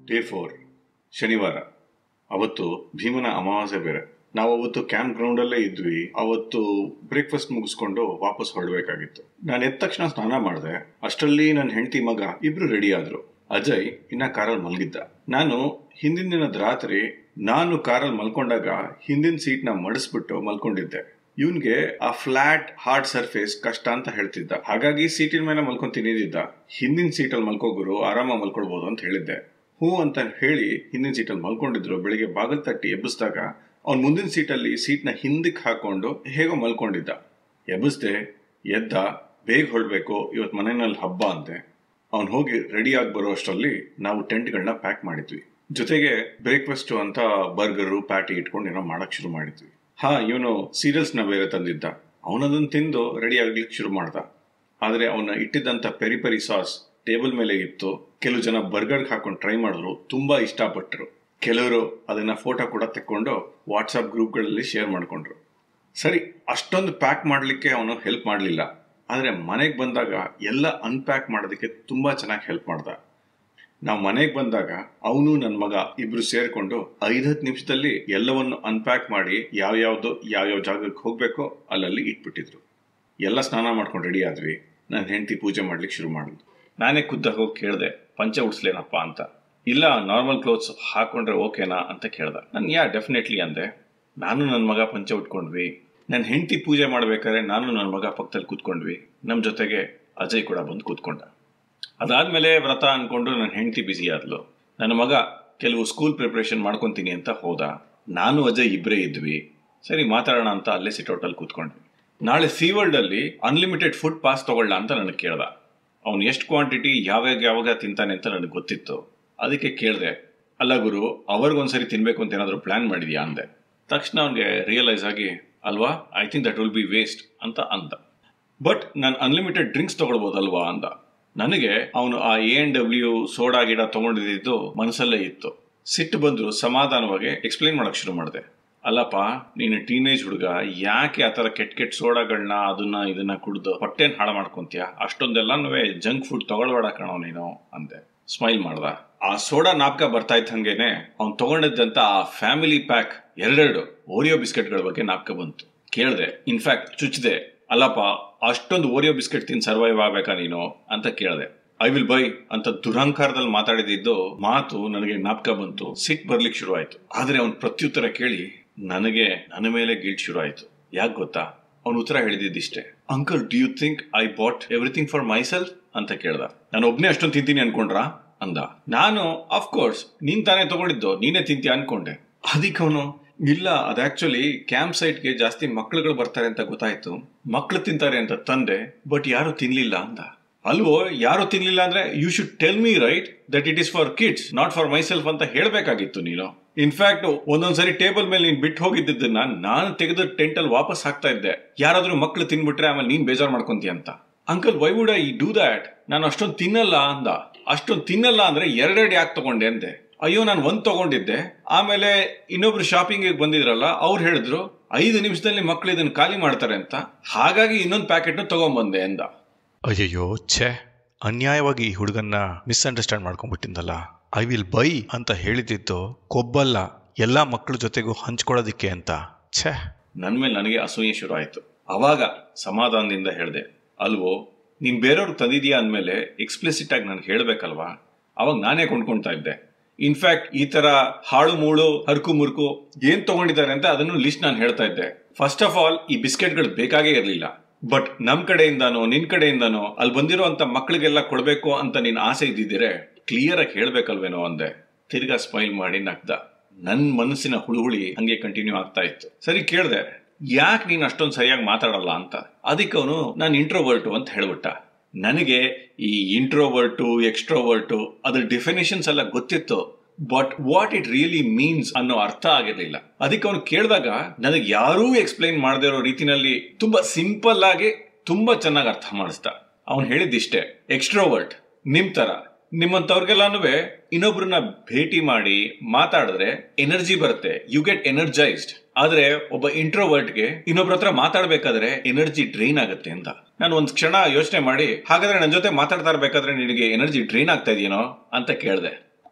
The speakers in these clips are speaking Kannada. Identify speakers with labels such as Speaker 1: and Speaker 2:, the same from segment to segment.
Speaker 1: ಡೇ ಫೋರ್ ಶನಿವಾರ ಅವತ್ತು ಭೀಮನ ಅಮಾವಾಸ್ಯೆ ಬೇರೆ ನಾವು ಅವತ್ತು ಕ್ಯಾಂಪ್ ಗ್ರೌಂಡಲ್ಲೇ ಇದ್ವಿ ಅವತ್ತು ಬ್ರೇಕ್ಫಾಸ್ಟ್ ಮುಗಿಸ್ಕೊಂಡು ವಾಪಸ್ ಹೊರಡಬೇಕಾಗಿತ್ತು ನಾನು ಎದ್ದ ತಕ್ಷಣ ಸ್ನಾನ ಮಾಡಿದೆ ಅಷ್ಟರಲ್ಲಿ ನನ್ನ ಹೆಂಡತಿ ಮಗ ಇಬ್ರು ರೆಡಿ ಆದ್ರು ಅಜಯ್ ಇನ್ನ ಕಾರಲ್ಲಿ ಮಲಗಿದ್ದ ನಾನು ಹಿಂದಿನ ದಿನದ ರಾತ್ರಿ ನಾನು ಕಾರಲ್ಲಿ ಮಲ್ಕೊಂಡಾಗ ಹಿಂದಿನ ಸೀಟ್ನ ಮಡಿಸ್ಬಿಟ್ಟು ಮಲ್ಕೊಂಡಿದ್ದೆ ಇವನ್ಗೆ ಆ ಫ್ಲಾಟ್ ಹಾರ್ಡ್ ಸರ್ಫೇಸ್ ಕಷ್ಟ ಅಂತ ಹೇಳ್ತಿದ್ದ ಹಾಗಾಗಿ ಸೀಟಿನ ಮೇಲೆ ಮಲ್ಕೊಂಡ್ ತಿನ್ನಿದ್ದ ಹಿಂದಿನ ಸೀಟಲ್ಲಿ ಮಲ್ಕೋಗುರು ಆರಾಮಾಗಿ ಮಲ್ಕೊಳ್ಬಹುದು ಅಂತ ಹೇಳಿದ್ದೆ ಹ್ಞೂ ಅಂತ ಹೇಳಿ ಹಿಂದಿನ ಸೀಟಲ್ಲಿ ಮಲ್ಕೊಂಡಿದ್ರು ಬೆಳಿಗ್ಗೆ ಬಾಗಿಲು ತಟ್ಟಿ ಎಬ್ಬಿಸಿದಾಗ ಅವ್ನು ಮುಂದಿನ ಸೀಟಲ್ಲಿ ಸೀಟ್ನ ಹಿಂದಕ್ಕೆ ಹಾಕೊಂಡು ಹೇಗೋ ಮಲ್ಕೊಂಡಿದ್ದ ಎಬ್ಬಿಸ್ದೆ ಎದ್ದ ಬೇಗ ಹೊರಡ್ಬೇಕು ಇವತ್ತು ಮನೆಯಲ್ಲಿ ಹಬ್ಬ ಅಂತೆ ಅವ್ನು ಹೋಗಿ ರೆಡಿ ಆಗಿ ಬರೋ ಅಷ್ಟರಲ್ಲಿ ನಾವು ಟೆಂಟ್ಗಳನ್ನ ಪ್ಯಾಕ್ ಮಾಡಿದ್ವಿ ಜೊತೆಗೆ ಬ್ರೇಕ್ಫಾಸ್ಟ್ ಅಂತ ಬರ್ಗರು ಪ್ಯಾಟಿ ಇಟ್ಕೊಂಡು ಏನೋ ಮಾಡಕ್ ಶುರು ಮಾಡಿದ್ವಿ ಹಾ ಇವನು ಸೀರಿಯಲ್ಸ್ನ ಬೇರೆ ತಂದಿದ್ದ ಅವನದನ್ನ ತಿಂದು ರೆಡಿ ಆಗ್ಲಿಕ್ಕೆ ಶುರು ಮಾಡ್ದ ಆದ್ರೆ ಅವನ ಇಟ್ಟಿದ್ದಂತ ಪೆರಿ ಪೆರಿ ಸಾಸ್ ಟೇಬಲ್ ಮೇಲೆ ಇತ್ತು ಕೆಲವು ಜನ ಬರ್ಗರ್ಗೆ ಹಾಕೊಂಡು ಟ್ರೈ ಮಾಡಿದ್ರು ತುಂಬಾ ಇಷ್ಟಪಟ್ಟರು ಕೆಲವರು ಅದನ್ನ ಫೋಟೋ ಕೂಡ ತೆಕ್ಕೊಂಡು ವಾಟ್ಸಪ್ ಗ್ರೂಪ್ಗಳಲ್ಲಿ ಶೇರ್ ಮಾಡ್ಕೊಂಡ್ರು ಸರಿ ಅಷ್ಟೊಂದು ಪ್ಯಾಕ್ ಮಾಡಲಿಕ್ಕೆ ಅವನು ಹೆಲ್ಪ್ ಮಾಡಲಿಲ್ಲ ಆದರೆ ಮನೆಗೆ ಬಂದಾಗ ಎಲ್ಲ ಅನ್ಪ್ಯಾಕ್ ಮಾಡೋದಕ್ಕೆ ತುಂಬಾ ಚೆನ್ನಾಗಿ ಹೆಲ್ಪ್ ಮಾಡ್ದ ನಾವು ಮನೆಗೆ ಬಂದಾಗ ಅವನು ನನ್ನ ಮಗ ಇಬ್ರು ಸೇರ್ಕೊಂಡು ಐದತ್ತು ನಿಮಿಷದಲ್ಲಿ ಎಲ್ಲವನ್ನು ಅನ್ಪ್ಯಾಕ್ ಮಾಡಿ ಯಾವ್ಯಾವ್ದು ಯಾವ್ಯಾವ ಜಾಗಕ್ಕೆ ಹೋಗ್ಬೇಕೋ ಅಲ್ಲಲ್ಲಿ ಇಟ್ಬಿಟ್ಟಿದ್ರು ಎಲ್ಲ ಸ್ನಾನ ಮಾಡ್ಕೊಂಡು ರೆಡಿ ಆದ್ವಿ ನನ್ನ ಹೆಂಡತಿ ಪೂಜೆ ಮಾಡ್ಲಿಕ್ಕೆ ಶುರು ಮಾಡಿದ್ಲು ನಾನೇ ಖುದ್ದಾಗ ಹೋಗಿ ಕೇಳಿದೆ ಪಂಚೆ ಉಡ್ಸ್ಲೇನಪ್ಪ ಅಂತ ಇಲ್ಲ ನಾರ್ಮಲ್ ಕ್ಲೋತ್ಸ್ ಹಾಕೊಂಡ್ರೆ ಓಕೆನಾ ಅಂತ ಕೇಳ್ದ ನಾನು ಯಾ ಡೆಫಿನೆಟ್ಲಿ ಅಂದೆ ನಾನು ನನ್ನ ಮಗ ಪಂಚೆ ಉಟ್ಕೊಂಡ್ವಿ ನನ್ನ ಹೆಂಡತಿ ಪೂಜೆ ಮಾಡ್ಬೇಕಾದ್ರೆ ನಾನು ನನ್ನ ಮಗ ಪಕ್ಕದಲ್ಲಿ ಕೂತ್ಕೊಂಡ್ವಿ ನಮ್ಮ ಜೊತೆಗೆ ಅಜಯ್ ಕೂಡ ಬಂದು ಕೂತ್ಕೊಂಡ ಅದಾದ್ಮೇಲೆ ವ್ರತ ಅನ್ಕೊಂಡು ನನ್ನ ಹೆಂಡತಿ ಬ್ಯುಸಿ ಆದ್ಲು ನನ್ನ ಮಗ ಕೆಲವು ಸ್ಕೂಲ್ ಪ್ರಿಪ್ರೇಷನ್ ಮಾಡ್ಕೊಂತೀನಿ ಅಂತ ಹೋದ ನಾನು ಅಜಯ್ ಇಬ್ಬರೇ ಇದ್ವಿ ಸರಿ ಮಾತಾಡೋಣ ಅಂತ ಅಲ್ಲೇ ಸಿಟೌಟಲ್ಲಿ ಕೂತ್ಕೊಂಡ್ವಿ ನಾಳೆ ಸಿ ವರ್ಲ್ಡ್ ಅಲ್ಲಿ ಅನ್ಲಿಮಿಟೆಡ್ ಫುಡ್ ಪಾಸ್ ತಗೊಳ್ಳ ಅಂತ ನನಗೆ ಕೇಳ್ದ ಅವ್ನು ಎಷ್ಟು ಕ್ವಾಂಟಿಟಿ ಯಾವಾಗ ಯಾವಾಗ ತಿಂತಾನೆ ಅಂತ ನನಗೆ ಗೊತ್ತಿತ್ತು ಅದಕ್ಕೆ ಕೇಳಿದೆ ಅಲ್ಲ ಗುರು ಅವ್ರಿಗೊಂದ್ಸರಿ ತಿನ್ಬೇಕು ಅಂತ ಏನಾದರೂ ಪ್ಲಾನ್ ಮಾಡಿದ್ಯಾ ಅಂದೆ ತಕ್ಷಣ ಅವನಿಗೆ ರಿಯಲೈಸ್ ಆಗಿ ಅಲ್ವಾ I think that will be waste ಅಂತ ಅಂದ ಬಟ್ ನಾನು ಅನ್ಲಿಮಿಟೆಡ್ ಡ್ರಿಂಕ್ಸ್ ತಗೊಳ್ಬೋದಲ್ವಾ ಅಂದ ನನಗೆ ಅವನು ಆ ಎ ಎನ್ ಡಬ್ಲ್ಯೂ ಸೋಡಾ ಗಿಡ ತಗೊಂಡಿದ್ದು ಮನಸ್ಸಲ್ಲೇ ಇತ್ತು ಸಿಟ್ಟು ಬಂದ್ರು ಸಮಾಧಾನವಾಗಿ ಎಕ್ಸ್ಪ್ಲೈನ್ ಮಾಡಕ್ ಶುರು ಮಾಡಿದೆ ಅಲ್ಲಪ್ಪ ನೀನು ಟೀನೇಜ್ ಹುಡುಗ ಯಾಕೆ ಆ ಥರ ಕೆಟ್ಟ ಕೆಟ್ಟ ಸೋಡಾಗಳನ್ನ ಅದನ್ನ ಇದನ್ನ ಕುಡ್ದು ಹೊಟ್ಟೆನ ಹಾಳು ಮಾಡ್ಕೊಂತೀಯ ಅಷ್ಟೊಂದೆಲ್ಲನೂ ಜಂಕ್ ಫುಡ್ ತಗೊಳ್ಬೇಡ ಕಣೋ ನೀನು ಅಂದೆ ಸ್ಮೈಲ್ ಮಾಡ್ದ ಆ ಸೋಡಾ ನಾಪಕ ಬರ್ತಾ ಇದ್ದಂಗೆನೆ ಅವ್ನು ತಗೊಂಡಿದ್ದಂತ ಆ ಫ್ಯಾಮಿಲಿ ಪ್ಯಾಕ್ ಎರಡೆರಡು ಓರಿಯೋ ಬಿಸ್ಕೆಟ್ಗಳ ಬಗ್ಗೆ ನಾಪಕ ಬಂತು ಕೇಳ್ದೆ ಇನ್ಫ್ಯಾಕ್ಟ್ ಚುಚ್ದೆ ಅಲ್ಲಪ್ಪ ಅಷ್ಟೊಂದು ಓರಿಯೋ ಬಿಸ್ಕೆಟ್ ತಿನ್ ಸರ್ವೈವ್ ಆಗ್ಬೇಕಾ ನೀನು ಅಂತ ಕೇಳ್ದೆ ಐ ವಿಲ್ ಬೈ ಅಂತ ದುರಹಂಕಾರದಲ್ಲಿ ಮಾತಾಡಿದ್ದು ಮಾತು ನನಗೆ ನಾಪಕ ಬಂತು ಸಿಟ್ ಬರ್ಲಿಕ್ಕೆ ಶುರು ಆಯ್ತು ಆದ್ರೆ ಅವ್ನ ಪ್ರತ್ಯುತ್ತರ ಕೇಳಿ ನನಗೆ ನನ್ನ ಮೇಲೆ ಗಿಲ್ಟ್ ಶುರು ಆಯ್ತು ಯಾಕೆ ಗೊತ್ತಾ ಅವ್ನ ಉತ್ತರ ಹೇಳಿದಿಷ್ಟೇ uncle do you think I bought everything for myself ಅಂತ ಕೇಳ್ದ ನಾನು ಒಬ್ನೇ ಅಷ್ಟೊಂದು ತಿಂತೀನಿ ಅನ್ಕೊಂಡ್ರಾ ಅಂದ ನಾನು ಕೋರ್ಸ್ ನೀನ್ ತಾನೇ ತಗೊಂಡಿದ್ದು ನೀನೇ ತಿಂತೀಯ ಅನ್ಕೊಂಡೆ ಅದಕ್ಕೆ ಅವನು ಇಲ್ಲ ಅದು ಆಕ್ಚುಲಿ ಕ್ಯಾಂಪ್ ಸೈಟ್ಗೆ ಜಾಸ್ತಿ ಮಕ್ಳುಗಳು ಬರ್ತಾರೆ ಅಂತ ಗೊತ್ತಾಯ್ತು ಮಕ್ಳು ತಿಂತಾರೆ ಅಂತ ತಂದೆ ಬಟ್ ಯಾರು ತಿನ್ಲಿಲ್ಲ ಅಂದ ಅಲ್ವೋ ಯಾರು ತಿನ್ಲಿಲ್ಲ ಅಂದ್ರೆ you should tell me right that it is for kids not for myself ಅಂತ ಹೇಳ್ಬೇಕಾಗಿತ್ತು ನೀನು ಇನ್ಫ್ಯಾಕ್ಟ್ ಒಂದೊಂದ್ಸರಿ ಟೇಬಲ್ ಮೇಲೆ ನೀನ್ ಬಿಟ್ಟು ಹೋಗಿದ್ದನ್ನ ನಾನು ತೆಗೆದು ಟೆಂಟ್ ಅಲ್ಲಿ ವಾಪಸ್ ಹಾಕ್ತಾ ಇದ್ದೆ ಯಾರಾದ್ರೂ ಮಕ್ಳು ತಿನ್ಬಿಟ್ರೆ ಆಮೇಲೆ ನೀನ್ ಬೇಜಾರ್ ಮಾಡ್ಕೊಂತೀಯ ಅಂತ uncle why would I do that ನಾನು ಅಷ್ಟೊಂದು ತಿನ್ನಲ್ಲ ಅಂದ ಅಷ್ಟೊಂದು ತಿನ್ನಲ್ಲ ಅಂದ್ರೆ ಎರಡೆರಡು ಯಾಕೆ ತಗೊಂಡೆ ಅಂದೆ ಅಯ್ಯೋ ನಾನು ಒಂದ್ ತಗೊಂಡಿದ್ದೆ ಆಮೇಲೆ ಇನ್ನೊಬ್ರು ಶಾಪಿಂಗ್ ಬಂದಿದ್ರಲ್ಲ ಅವ್ರು ಹೇಳಿದ್ರು ಐದು ನಿಮಿಷದಲ್ಲಿ ಮಕ್ಳು ಇದನ್ನ ಖಾಲಿ ಮಾಡ್ತಾರೆ ಅಂತ ಹಾಗಾಗಿ ಇನ್ನೊಂದು ಪ್ಯಾಕೆಟ್ ತಗೊಂಡ್ಬಂದೆ ಎಂದ
Speaker 2: ಅಯ್ಯಯ್ಯೋ ಛೇ ಅನ್ಯಾಯವಾಗಿ ಈ ಹುಡುಗನ್ನ ಮಿಸ್ಅಂಡರ್ಸ್ಟ್ಯಾಂಡ್ ಮಾಡ್ಕೊಂಡ್ಬಿಟ್ಟಿದ್ದಲ್ಲ ಐ ವಿಲ್ ಬೈ ಅಂತ ಹೇಳಿದ್ದು ಕೊಬ್ಬಲ್ಲ ಎಲ್ಲ ಮಕ್ಕಳ ಜೊತೆಗೂ ಹಂಚ್ಕೊಳ್ಳೋದಿಕ್ಕೆ ಅಂತ ಛೇ
Speaker 1: ನನ್ ಮೇಲೆ ನನಗೆ ಅಸೂಯೆ ಶುರು ಆಯ್ತು ಅವಾಗ ಸಮಾಧಾನದಿಂದ ಹೇಳಿದೆ ಅಲ್ವೋ ನೀನ್ ಬೇರೆಯವ್ರಿಗೆ ತಂದಿದ್ಯಾ ಅಂದ್ಮೇಲೆ ಎಕ್ಸ್ಪ್ಲಿಸಿಟ್ ಆಗಿ ನನ್ಗೆ ಹೇಳ್ಬೇಕಲ್ವಾ ಅವಾಗ ನಾನೇ ಕೊಂಡ್ಕೊಳ್ತಾ ಇದ್ದೆ ಇನ್ಫ್ಯಾಕ್ಟ್ ಈ ತರ ಹಾಳು ಮೂಳು ಹರ್ಕು ಮುರ್ಕು ಏನ್ ತಗೊಂಡಿದ್ದಾರೆ ಅಂತ ಅದನ್ನು ಲಿಸ್ಟ್ ನಾನು ಹೇಳ್ತಾ ಇದ್ದೆ ಫಸ್ಟ್ ಆಫ್ ಆಲ್ ಈ ಬಿಸ್ಕೆಟ್ಗಳು ಬೇಕಾಗೇ ಇರಲಿಲ್ಲ ಬಟ್ ನಮ್ ಕಡೆಯಿಂದಾನೋ ನಿನ್ ಕಡೆಯಿಂದಾನೋ ಅಲ್ಲಿ ಬಂದಿರೋ ಅಂತ ಮಕ್ಳಿಗೆಲ್ಲ ಕೊಡ್ಬೇಕು ಅಂತ ನಿನ್ ಆಸೆ ಇದ್ದಿದ್ದೀರೆ ಕ್ಲಿಯರ್ ಆಗಿ ಹೇಳ್ಬೇಕಲ್ವೇನೋ ಅಂದೆ ತಿರ್ಗಾ ಸ್ಮೈಲ್ ಮಾಡಿ ನಗ್ದ ನನ್ ಮನಸ್ಸಿನ ಹುಳುಹುಳಿ ಹಂಗೆ ಕಂಟಿನ್ಯೂ ಆಗ್ತಾ ಇತ್ತು ಸರಿ ಕೇಳ್ದೆ ಯಾಕೆ ನೀನ್ ಅಷ್ಟೊಂದು ಸರಿಯಾಗಿ ಮಾತಾಡಲ್ಲ ಅಂತ ಅದಕ್ಕೆ ಅವನು ನಾನು ಇಂಟ್ರೋವರ್ಟು ಅಂತ ಹೇಳ್ಬಿಟ್ಟ ನನಗೆ ಈ ಇಂಟ್ರೋವರ್ಟು ಎಕ್ಸ್ಟ್ರೋವರ್ಟು ಅದ್ರ ಡೆಫಿನೇಷನ್ಸ್ ಎಲ್ಲ ಗೊತ್ತಿತ್ತು but what it really means ಅನ್ನೋ ಅರ್ಥ ಆಗಿರ್ಲಿಲ್ಲ ಅದಕ್ಕೆ ಅವನು ಕೇಳಿದಾಗ ನನಗೆ ಯಾರೂ ಎಕ್ಸ್ಪ್ಲೈನ್ ಮಾಡದೇ ಇರೋ ರೀತಿನಲ್ಲಿ ತುಂಬಾ ಸಿಂಪಲ್ ಆಗಿ ತುಂಬಾ ಚೆನ್ನಾಗಿ ಅರ್ಥ ಮಾಡಿಸ್ದ ಅವನು ಹೇಳಿದ್ದಿಷ್ಟೇ ಎಕ್ಸ್ಟ್ರೋವರ್ಟ್ ನಿಮ್ ತರ ನಿಮ್ಮಂತವ್ರಿಗೆಲ್ಲಾನು ಇನ್ನೊಬ್ರನ್ನ ಭೇಟಿ ಮಾಡಿ ಮಾತಾಡಿದ್ರೆ ಎನರ್ಜಿ ಬರುತ್ತೆ ಯು ಗೆಟ್ ಎನರ್ಜೈಸ್ಡ್ ಆದ್ರೆ ಒಬ್ಬ ಇಂಟ್ರೋವರ್ಟ್ಗೆ ಇನ್ನೊಬ್ರ ಹತ್ರ ಮಾತಾಡ್ಬೇಕಾದ್ರೆ ಎನರ್ಜಿ ಡ್ರೈನ್ ಆಗುತ್ತೆ ಅಂತ ನಾನು ಒಂದ್ ಕ್ಷಣ ಯೋಚನೆ ಮಾಡಿ ಹಾಗಾದ್ರೆ ನನ್ನ ಜೊತೆ ಮಾತಾಡ್ತಾ ಇರ್ಬೇಕಾದ್ರೆ ನಿನಗೆ ಎನರ್ಜಿ ಡ್ರೈನ್ ಆಗ್ತಾ ಇದೆಯೇನೋ ಅಂತ ಕೇಳಿದೆ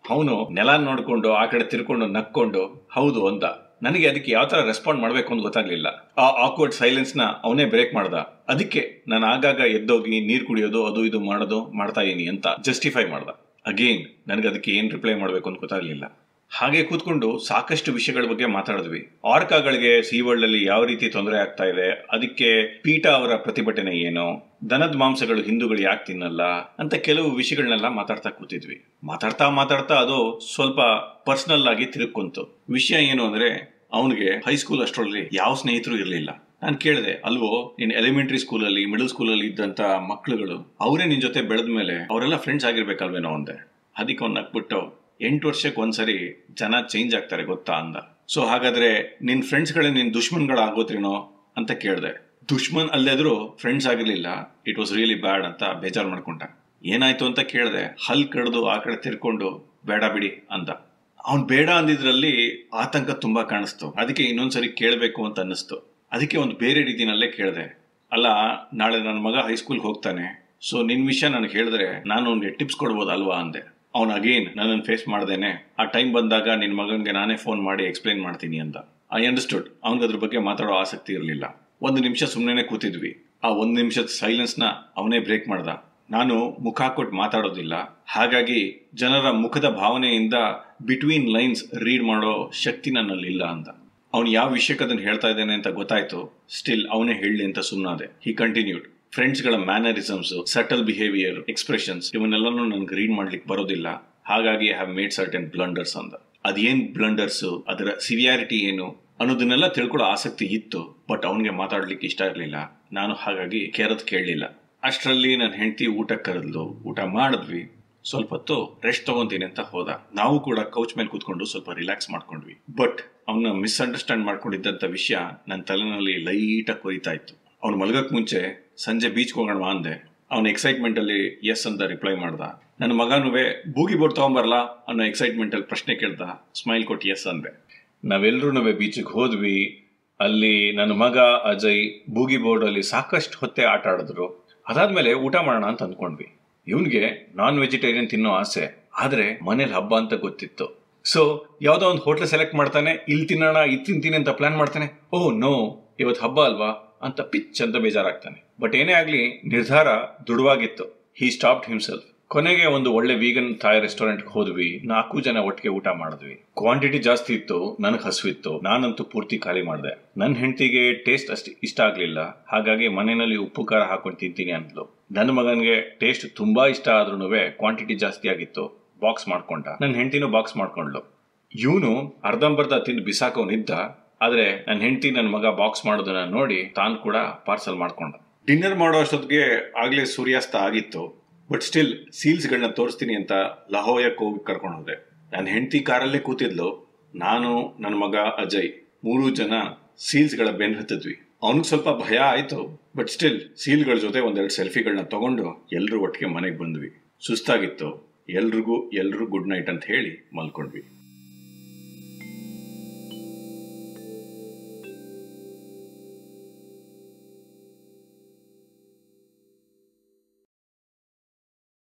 Speaker 1: ಅವನು ನೆಲ ನೋಡ್ಕೊಂಡು ಆ ಕಡೆ ತಿರ್ಕೊಂಡು ನಕ್ಕೊಂಡು ಹೌದು ಅಂದ ನನಗೆ ಅದಕ್ಕೆ ಯಾವ ತರ ರೆಸ್ಪಾಂಡ್ ಮಾಡ್ಬೇಕು ಅಂತ ಗೊತ್ತಾಗ್ಲಿಲ್ಲ ಆ ಆಕ್ವರ್ಡ್ ಸೈಲೆನ್ಸ್ ನ ಅವನೇ ಬ್ರೇಕ್ ಮಾಡ್ದ ಅದಕ್ಕೆ ನಾನು ಆಗಾಗ ಎದ್ದೋಗಿ ನೀರ್ ಕುಡಿಯೋದು ಅದು ಇದು ಮಾಡೋದು ಮಾಡ್ತಾ ಇದೀನಿ ಅಂತ ಜಸ್ಟಿಫೈ ಮಾಡ್ದ ಅಗೇನ್ ನನಗೆ ಅದಕ್ಕೆ ಏನ್ ರಿಪ್ಲೈ ಮಾಡ್ಬೇಕು ಅಂತ ಗೊತ್ತಾಗ್ಲಿಲ್ಲ ಹಾಗೆ ಕೂತ್ಕೊಂಡು ಸಾಕಷ್ಟು ವಿಷಯಗಳ ಬಗ್ಗೆ ಮಾತಾಡಿದ್ವಿ ಆರ್ಕಾಗಳಿಗೆ ಸಿ ವರ್ಲ್ಡ್ ಅಲ್ಲಿ ಯಾವ ರೀತಿ ತೊಂದರೆ ಆಗ್ತಾ ಇದೆ ಅದಕ್ಕೆ ಪೀಠ ಅವರ ಪ್ರತಿಭಟನೆ ಏನು ದನದ ಮಾಂಸಗಳು ಹಿಂದೂಗಳು ಯಾಕೆ ತಿನ್ನಲ್ಲ ಅಂತ ಕೆಲವು ವಿಷಯಗಳನ್ನೆಲ್ಲ ಮಾತಾಡ್ತಾ ಕೂತಿದ್ವಿ ಮಾತಾಡ್ತಾ ಮಾತಾಡ್ತಾ ಅದು ಸ್ವಲ್ಪ ಪರ್ಸನಲ್ ಆಗಿ ತಿರುಗ್ಕೊಂತು ವಿಷಯ ಏನು ಅಂದ್ರೆ ಅವನಿಗೆ ಹೈಸ್ಕೂಲ್ ಅಷ್ಟರಲ್ಲಿ ಯಾವ ಸ್ನೇಹಿತರು ಇರಲಿಲ್ಲ ನಾನು ಕೇಳಿದೆ ಅಲ್ವೋ ನೀನ್ ಎಲಿಮೆಂಟರಿ ಸ್ಕೂಲಲ್ಲಿ ಮಿಡಲ್ ಸ್ಕೂಲಲ್ಲಿ ಇದ್ದಂತ ಮಕ್ಕಳುಗಳು ಅವರೇ ನಿನ್ ಜೊತೆ ಬೆಳೆದ ಮೇಲೆ ಅವರೆಲ್ಲ ಫ್ರೆಂಡ್ಸ್ ಆಗಿರ್ಬೇಕಲ್ವೇನೋ ಅಂದೆ ಅದಕ್ಕೆ ಅವ್ನು ನಕ್ಬಿಟ್ಟು ಎಂಟು ವರ್ಷಕ್ಕೆ ಒಂದ್ಸರಿ ಜನ ಚೇಂಜ್ ಆಗ್ತಾರೆ ಗೊತ್ತಾ ಅಂದ ಸೊ ಹಾಗಾದ್ರೆ ನಿನ್ ಫ್ರೆಂಡ್ಸ್ಗಳೇ ನಿನ್ ದುಶ್ಮನ್ಗಳಾಗೋದ್ರೇನೋ ಅಂತ ಕೇಳಿದೆ ದುಶ್ಮನ್ ಅಲ್ಲಾದ್ರೂ ಫ್ರೆಂಡ್ಸ್ ಆಗಿರ್ಲಿಲ್ಲ ಇಟ್ ವಾಸ್ ರಿಯಲಿ ಬ್ಯಾಡ್ ಅಂತ ಬೇಜಾರ್ ಮಾಡ್ಕೊಂಡ ಏನಾಯ್ತು ಅಂತ ಕೇಳಿದೆ ಹಲ್ ಕಡ್ದು ಆ ಕಡೆ ತಿರ್ಕೊಂಡು ಬೇಡ ಬಿಡಿ ಅಂದ ಅವ್ನ್ ಬೇಡ ಅಂದಿದ್ರಲ್ಲಿ ಆತಂಕ ತುಂಬಾ ಕಾಣಿಸ್ತು ಅದಕ್ಕೆ ಇನ್ನೊಂದ್ಸರಿ ಕೇಳಬೇಕು ಅಂತ ಅನ್ನಿಸ್ತು ಅದಕ್ಕೆ ಒಂದು ಬೇರೆ ರೀತಿನಲ್ಲೇ ಕೇಳಿದೆ ಅಲ್ಲ ನಾಳೆ ನನ್ನ ಮಗ ಹೈಸ್ಕೂಲ್ ಹೋಗ್ತಾನೆ ಸೊ ನಿನ್ ವಿಷಯ ನನಗೆ ಹೇಳಿದ್ರೆ ನಾನು ಅವ್ನಿಗೆ ಟಿಪ್ಸ್ ಕೊಡ್ಬೋದಲ್ವಾ ಅಂದೆ ಅವ್ನು ಅಗೇನ್ ನನ್ನನ್ನು ಫೇಸ್ ಮಾಡ್ದೇನೆ ಆ ಟೈಮ್ ಬಂದಾಗ ನಿನ್ ಮಗನ್ಗೆ ನಾನೇ ಫೋನ್ ಮಾಡಿ ಎಕ್ಸ್ಪ್ಲೈನ್ ಮಾಡ್ತೀನಿ ಅಂತ ಐ ಅಂಡರ್ಸ್ಟುಡ್ ಅವ್ನಿಗೆ ಅದ್ರ ಬಗ್ಗೆ ಮಾತಾಡೋ ಆಸಕ್ತಿ ಇರಲಿಲ್ಲ ಒಂದು ನಿಮಿಷ ಸುಮ್ಮನೆ ಕೂತಿದ್ವಿ ಆ ಒಂದು ನಿಮಿಷದ ಸೈಲೆನ್ಸ್ ನ ಅವನೇ ಬ್ರೇಕ್ ಮಾಡ್ದ ನಾನು ಮುಖ ಕೊಟ್ಟು ಮಾತಾಡೋದಿಲ್ಲ ಹಾಗಾಗಿ ಜನರ ಮುಖದ ಭಾವನೆಯಿಂದ ಬಿಟ್ವೀನ್ ಲೈನ್ಸ್ ರೀಡ್ ಮಾಡೋ ಶಕ್ತಿ ನನ್ನಲ್ಲಿಲ್ಲ ಅಂತ ಅವ್ನು ಯಾವ ವಿಷಯಕ್ಕೆ ಅದನ್ನ ಹೇಳ್ತಾ ಇದ್ದಾನೆ ಅಂತ ಗೊತ್ತಾಯ್ತು ಸ್ಟಿಲ್ ಅವನೇ ಹೇಳಲಿ ಅಂತ ಸುಮ್ಮನಾದೆ ಹಿ ಕಂಟಿನ್ಯೂಡ್ ಫ್ರೆಂಡ್ಸ್ಗಳ ಮ್ಯಾನರಿಸಮ್ಸ್ ಸಟಲ್ ಬಿಹೇವಿಯರ್ ಎಕ್ಸ್ಪ್ರೆಷನ್ಸ್ ಇವನ್ನೆಲ್ಲನೂ ನನ್ಗೆ ರೀಡ್ ಮಾಡ್ಲಿಕ್ಕೆ ಬರೋದಿಲ್ಲ ಹಾಗಾಗಿ I have made certain blunders ಅಂದ ಅದೇನ್ ಬ್ಲಂಡರ್ಸ್ ಅದರ ಸಿವಿಯಾರಿಟಿ ಏನು ಅನ್ನೋದನ್ನೆಲ್ಲ ತಿಳ್ಕೊಳ್ಳೋ ಆಸಕ್ತಿ ಇತ್ತು ಬಟ್ ಅವನಿಗೆ ಮಾತಾಡ್ಲಿಕ್ಕೆ ಇಷ್ಟ ಇರಲಿಲ್ಲ ನಾನು ಹಾಗಾಗಿ ಕೆರದ್ ಕೇಳಲಿಲ್ಲ ಅಷ್ಟರಲ್ಲಿ ನನ್ನ ಹೆಂಡತಿ ಊಟಕ್ಕೆ ಕರೆದ್ಲು ಊಟ ಮಾಡಿದ್ವಿ ಸ್ವಲ್ಪ ಹೊತ್ತು ರೆಸ್ಟ್ ತಗೊಂತೀನಿ ಅಂತ ಹೋದ ನಾವು ಕೂಡ ಕೌಚ್ ಮೇಲೆ ಕೂತ್ಕೊಂಡು ಸ್ವಲ್ಪ ರಿಲ್ಯಾಕ್ಸ್ ಮಾಡ್ಕೊಂಡ್ವಿ ಬಟ್ ಅವನ ಮಿಸ್ಅಂಡರ್ಸ್ಟ್ಯಾಂಡ್ ಮಾಡ್ಕೊಂಡಿದ್ದಂತ ವಿಷಯ ನನ್ನ ತಲೆನಲ್ಲಿ ಲೈಟಾಗಿ ಕೊರಿತಾ ಇತ್ತು ಅವ್ನು ಮಲಗಕ್ ಮುಂಚೆ ಸಂಜೆ ಬೀಚ್ ಹೋಗೋಣ ಅಂದೆ ಅವನ ಎಕ್ಸೈಟ್ಮೆಂಟ್ ಅಲ್ಲಿ ಎಸ್ ಅಂತ ರಿಪ್ಲೈ ಮಾಡ್ದ ನನ್ನ ಮಗನುವೆ ಬೂಗಿ ಬೋರ್ಡ್ ತಗೊಂಬರಲ್ಲ ಅನ್ನೋ ಎಕ್ಸೈಟ್ಮೆಂಟ್ ಅಲ್ಲಿ ಪ್ರಶ್ನೆ ಕೇಳ್ದ ಸ್ಮೈಲ್ ಕೊಟ್ಟು ಎಸ್ ಅಂದೆ ನಾವೆಲ್ಲರೂ ಬೀಚಿಗೆ ಹೋದ್ವಿ ಅಲ್ಲಿ ನನ್ನ ಮಗ ಅಜಯ್ ಬೂಗಿ ಬೋರ್ಡ್ ಅಲ್ಲಿ ಸಾಕಷ್ಟು ಹೊತ್ತೆ ಆಟ ಆಡಿದ್ರು ಅದಾದ್ಮೇಲೆ ಊಟ ಮಾಡೋಣ ಅಂತ ಅಂದ್ಕೊಂಡ್ವಿ ಇವನ್ಗೆ ನಾನ್ ವೆಜಿಟೇರಿಯನ್ ತಿನ್ನೋ ಆಸೆ ಆದ್ರೆ ಮನೇಲಿ ಹಬ್ಬ ಅಂತ ಗೊತ್ತಿತ್ತು ಸೊ ಯಾವ್ದೋ ಒಂದು ಹೋಟ್ಲ್ ಸೆಲೆಕ್ಟ್ ಮಾಡ್ತಾನೆ ಇಲ್ಲಿ ತಿನ್ನೋಣ ಇದು ತಿಂತೀನಿ ಅಂತ ಪ್ಲಾನ್ ಮಾಡ್ತಾನೆ ಓಹ್ ನೋ ಇವತ್ತು ಹಬ್ಬ ಅಲ್ವಾ ಅಂತ ಪಿಚ್ ಅಂತ ಬೇಜಾರಾಗ್ತಾನೆ ಬಟ್ ಏನೇ ಆಗ್ಲಿ ನಿರ್ಧಾರ ದೃಢವಾಗಿತ್ತು ಹಿ ಸ್ಟಾಪ್ಡ್ ಹಿಮ್ಸೆಲ್ಫ್ ಕೊನೆಗೆ ಒಂದು ಒಳ್ಳೆ ವೀಗನ್ ಥಾಯ್ ರೆಸ್ಟೋರೆಂಟ್ ಹೋದ್ವಿ ನಾಲ್ಕು ಜನ ಒಟ್ಟಿಗೆ ಊಟ ಮಾಡಿದ್ವಿ ಕ್ವಾಂಟಿಟಿ ಜಾಸ್ತಿ ಇತ್ತು ನನಗೆ ಹಸುವಿತ್ತು ನಾನಂತೂ ಪೂರ್ತಿ ಖಾಲಿ ಮಾಡಿದೆ ನನ್ನ ಹೆಂಡತಿಗೆ ಟೇಸ್ಟ್ ಅಷ್ಟು ಇಷ್ಟ ಆಗ್ಲಿಲ್ಲ ಹಾಗಾಗಿ ಮನೆಯಲ್ಲಿ ಉಪ್ಪು ಖಾರ ಹಾಕೊಂಡು ತಿಂತೀನಿ ಅಂದ್ಲು ನನ್ನ ಮಗನಿಗೆ ಟೇಸ್ಟ್ ತುಂಬಾ ಇಷ್ಟ ಆದ್ರೂ ಕ್ವಾಂಟಿಟಿ ಜಾಸ್ತಿ ಆಗಿತ್ತು ಬಾಕ್ಸ್ ಮಾಡ್ಕೊಂಡ ನನ್ನ ಹೆಂಡತಿನೂ ಬಾಕ್ಸ್ ಮಾಡ್ಕೊಂಡ್ಲು ಇವನು ಅರ್ಧಂಬರ್ಧ ತಿಂದು ಬಿಸಾಕೋನಿದ್ದ ಆದ್ರೆ ನನ್ನ ಹೆಂಡತಿ ನನ್ನ ಮಗ ಬಾಕ್ಸ್ ಮಾಡೋದನ್ನ ನೋಡಿ ತಾನು ಕೂಡ ಪಾರ್ಸಲ್ ಮಾಡ್ಕೊಂಡ ಡಿನ್ನರ್ ಮಾಡೋ ಅಷ್ಟೊತ್ತಿಗೆ ಆಗ್ಲೇ ಸೂರ್ಯಾಸ್ತ ಆಗಿತ್ತು ಬಟ್ ಸ್ಟಿಲ್ ಸೀಲ್ಸ್ಗಳನ್ನ ತೋರಿಸ್ತೀನಿ ಅಂತ ಲಹೋಯಕ್ಕೆ ಹೋಗಿ ಕರ್ಕೊಂಡು ಹೋದೆ ನನ್ನ ಹೆಂಡತಿ ಕಾರಲ್ಲೇ ಕೂತಿದ್ಲು ನಾನು ನನ್ನ ಮಗ ಅಜಯ್ ಮೂರು ಜನ ಸೀಲ್ಸ್ಗಳ ಬೆನ್ ಹತ್ತಿದ್ವಿ ಅವನಿಗೆ ಸ್ವಲ್ಪ ಭಯ ಆಯ್ತು ಬಟ್ ಸ್ಟಿಲ್ ಸೀಲ್ಗಳ ಜೊತೆ ಒಂದೆರಡು ಸೆಲ್ಫಿಗಳನ್ನ ತಗೊಂಡು ಎಲ್ಲರೂ ಒಟ್ಟಿಗೆ ಮನೆಗೆ ಬಂದ್ವಿ ಸುಸ್ತಾಗಿತ್ತು ಎಲ್ರಿಗೂ ಎಲ್ರೂ ಗುಡ್ ನೈಟ್ ಅಂತ ಹೇಳಿ ಮಲ್ಕೊಂಡ್ವಿ